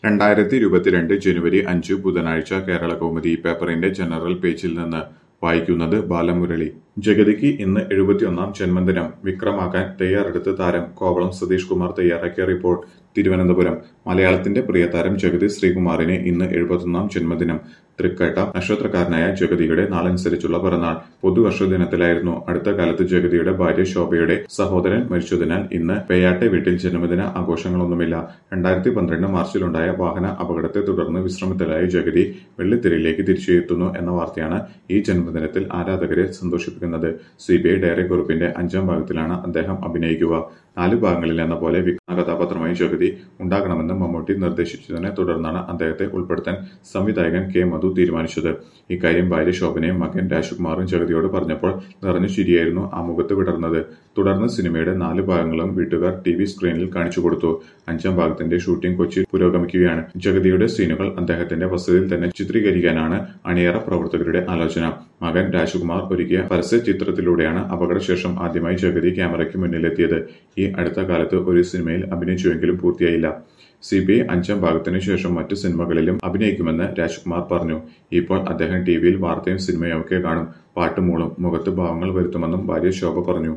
രണ്ടായിരത്തി ഇരുപത്തിരണ്ട് ജനുവരി അഞ്ച് ബുധനാഴ്ച കേരള കൗമുദി പേപ്പറിന്റെ ജനറൽ പേജിൽ നിന്ന് വായിക്കുന്നത് ബാലമുരളി ജഗതിക്ക് ഇന്ന് എഴുപത്തിയൊന്നാം ജന്മദിനം വിക്രമാക്കാൻ തയ്യാറെടുത്ത് താരം കോവളം സതീഷ് കുമാർ തയ്യാറാക്കിയ റിപ്പോർട്ട് തിരുവനന്തപുരം മലയാളത്തിന്റെ പ്രിയതാരം ജഗതി ശ്രീകുമാറിന് ഇന്ന് എഴുപത്തൊന്നാം ജന്മദിനം തൃക്കേട്ട നക്ഷത്രക്കാരനായ ജഗതിയുടെ നാളനുസരിച്ചുള്ള പിറന്നാൾ പുതുവർഷ ദിനത്തിലായിരുന്നു അടുത്ത കാലത്ത് ജഗതിയുടെ ഭാര്യ ശോഭയുടെ സഹോദരൻ മരിച്ചതിനാൽ ഇന്ന് പേയാട്ടെ വീട്ടിൽ ജന്മദിന ആഘോഷങ്ങളൊന്നുമില്ല രണ്ടായിരത്തി പന്ത്രണ്ട് മാർച്ചിലുണ്ടായ വാഹന അപകടത്തെ തുടർന്ന് വിശ്രമത്തിലായ ജഗതി വെള്ളിത്തിരയിലേക്ക് തിരിച്ചെത്തുന്നു എന്ന വാർത്തയാണ് ഈ ജന്മദിനത്തിൽ ആരാധകരെ സന്തോഷിപ്പിക്കുന്നത് സി ബി ഐ ഡയറി കുറിപ്പിന്റെ അഞ്ചാം ഭാഗത്തിലാണ് അദ്ദേഹം അഭിനയിക്കുക നാല് ഭാഗങ്ങളിൽ എന്ന പോലെ വിഘ്ന കഥാപാത്രമായി ജഗതി ഉണ്ടാകണമെന്ന് മമ്മൂട്ടി നിർദ്ദേശിച്ചതിനെ തുടർന്നാണ് അദ്ദേഹത്തെ ഉൾപ്പെടുത്താൻ സംവിധായകൻ കെ മധു തീരുമാനിച്ചത് ഇക്കാര്യം ഭാര്യ ശോഭനയും മകൻ രാജകുമാറും ജഗതിയോട് പറഞ്ഞപ്പോൾ നിറഞ്ഞു ചിരിയായിരുന്നു ആ മുഖത്ത് വിടർന്നത് തുടർന്ന് സിനിമയുടെ നാല് ഭാഗങ്ങളും വീട്ടുകാർ ടി വി സ്ക്രീനിൽ കാണിച്ചു കൊടുത്തു അഞ്ചാം ഭാഗത്തിന്റെ ഷൂട്ടിംഗ് കൊച്ചിയിൽ പുരോഗമിക്കുകയാണ് ജഗതിയുടെ സീനുകൾ അദ്ദേഹത്തിന്റെ വസതിയിൽ തന്നെ ചിത്രീകരിക്കാനാണ് അണിയറ പ്രവർത്തകരുടെ ആലോചന മകൻ രാജകുമാർ ഒരുക്കിയ പരസ്യ ചിത്രത്തിലൂടെയാണ് അപകടശേഷം ആദ്യമായി ജഗതി ക്യാമറയ്ക്ക് മുന്നിലെത്തിയത് ഈ അടുത്ത കാലത്ത് ഒരു സിനിമയിൽ അഭിനയിച്ചുവെങ്കിലും പൂർത്തിയായില്ല സി ബി ഐ അഞ്ചാം ഭാഗത്തിനു ശേഷം മറ്റു സിനിമകളിലും അഭിനയിക്കുമെന്ന് രാജ്കുമാർ പറഞ്ഞു ഇപ്പോൾ അദ്ദേഹം ടിവിയിൽ വാർത്തയും സിനിമയും ഒക്കെ കാണും പാട്ടുമൂളും മുഖത്ത് ഭാവങ്ങൾ വരുത്തുമെന്നും ഭാര്യ ശോഭ പറഞ്ഞു